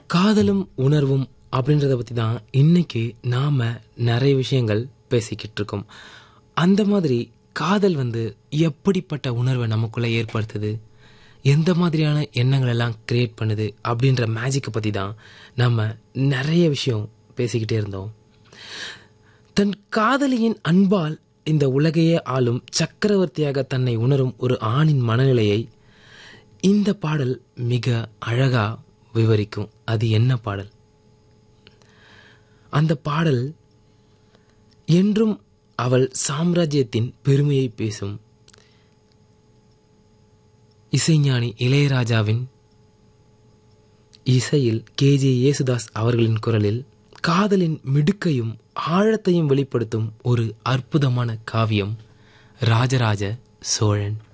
காதலும் உணர்வும் அப்படின்றத பற்றி தான் இன்னைக்கு நாம் நிறைய விஷயங்கள் பேசிக்கிட்டு இருக்கோம் அந்த மாதிரி காதல் வந்து எப்படிப்பட்ட உணர்வை நமக்குள்ளே ஏற்படுத்துது எந்த மாதிரியான எண்ணங்கள் எல்லாம் கிரியேட் பண்ணுது அப்படின்ற மேஜிக்கை பற்றி தான் நம்ம நிறைய விஷயம் பேசிக்கிட்டே இருந்தோம் தன் காதலியின் அன்பால் இந்த உலகையே ஆளும் சக்கரவர்த்தியாக தன்னை உணரும் ஒரு ஆணின் மனநிலையை இந்த பாடல் மிக அழகா விவரிக்கும் அது என்ன பாடல் அந்த பாடல் என்றும் அவள் சாம்ராஜ்யத்தின் பெருமையை பேசும் இசைஞானி இளையராஜாவின் இசையில் கே ஜே யேசுதாஸ் அவர்களின் குரலில் காதலின் மிடுக்கையும் ஆழத்தையும் வெளிப்படுத்தும் ஒரு அற்புதமான காவியம் ராஜராஜ சோழன்